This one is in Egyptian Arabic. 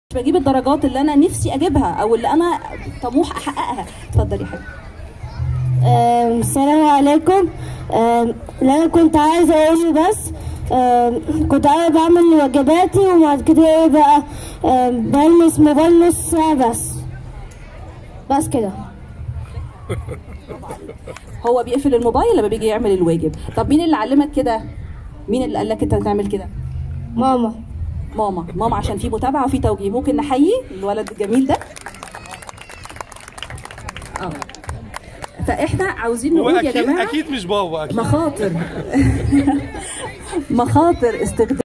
مش بجيب الدرجات اللي انا نفسي اجيبها او اللي انا طموح احققها اتفضل يا حبيبي آم، السلام عليكم آم، اللي انا كنت عايزه اقوله بس آم، كنت عايزه بعمل واجباتي وبعد كده ايه بقى آم، بلمس موبايل نص ساعه بس بس كده هو بيقفل الموبايل لما بيجي يعمل الواجب طب مين اللي علمك كده مين اللي قال لك انت تعمل كده ماما ماما ماما عشان في متابعه وفي توجيه ممكن نحيي الولد الجميل ده اه فاحنا عاوزين هو نقول يا اكيد جماعه اكيد مش بابا اكيد مخاطر مخاطر استخدام